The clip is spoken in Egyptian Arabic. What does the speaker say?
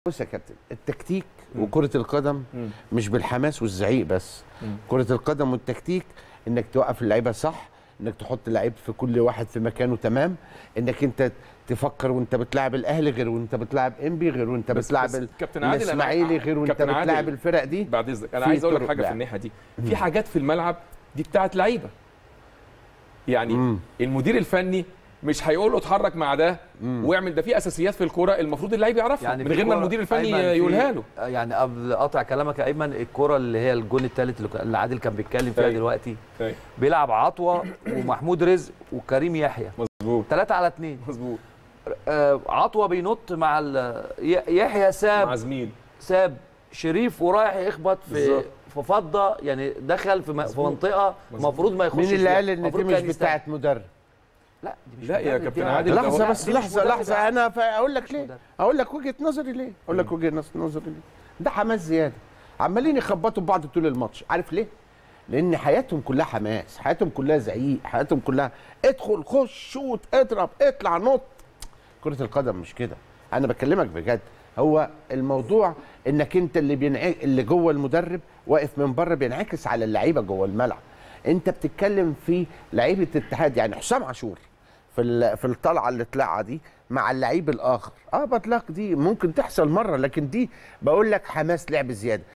بص يا كابتن التكتيك وكرة القدم مم. مش بالحماس والزعيق بس مم. كرة القدم والتكتيك انك توقف اللعيبة صح انك تحط لعيب في كل واحد في مكانه تمام انك انت تفكر وانت بتلعب الاهلي غير وانت بتلعب انبي غير وانت بس- بتلعب بس ال- كابتن عادل أنا- الاسماعيلي غير وانت كابتن عادل، بتلعب الفرق دي بعد اذنك انا في عايز اقول لك طرق حاجه في لعب. الناحيه دي في حاجات في الملعب دي بتاعت لعيبه يعني مم. المدير الفني مش هيقول له اتحرك مع ده واعمل ده في اساسيات في الكوره المفروض اللعيب يعرفها يعني من في غير ما كرة- المدير الفني أيمن في- يقولها له يعني قبل قطع كلامك يا ايمن الكره اللي هي الجون الثالث اللي كان- اللي عادل كان بيتكلم فيها أيوة. دلوقتي أيوة. بيلعب عطوه ومحمود رزق وكريم يحيى مظبوط ثلاثة على اثنين مظبوط آه عطوه بينط مع ال- ي- يحيى مع ساب زميل ساب شريف ورايح يخبط في بالظبط. في فضه يعني دخل في, م- في منطقه مظبوط. المفروض ما يخشش مين اللي فيها. قال ان دي المفروض مش كان يستنى. بتاعت مدرب لا دي مش لا يا مدرب، كابتن دي- عادل، ده لحظه هو- بس دي مش لحظه مدرب. لحظه انا ف- اقول لك ليه مدرب. اقول لك وجهه نظري ليه اقول لك وجهه نص- نظري ليه ده حماس زياده عمالين يخبطوا ببعض طول الماتش عارف ليه لان حياتهم كلها حماس حياتهم كلها زعيق حياتهم كلها ادخل خش شوت اضرب اطلع نط كره القدم مش كده انا بكلمك بجد هو الموضوع انك انت اللي بينع... اللي جوه المدرب واقف من بره بينعكس على اللعيبه جوه الملعب انت بتتكلم في لعيبه اتحاد يعني حسام عاشور في ال- في الطلعه اللي طلعها دي مع اللعيب الاخر اه بطلاق دي ممكن تحصل مره لكن دي بقول لك حماس لعب زياده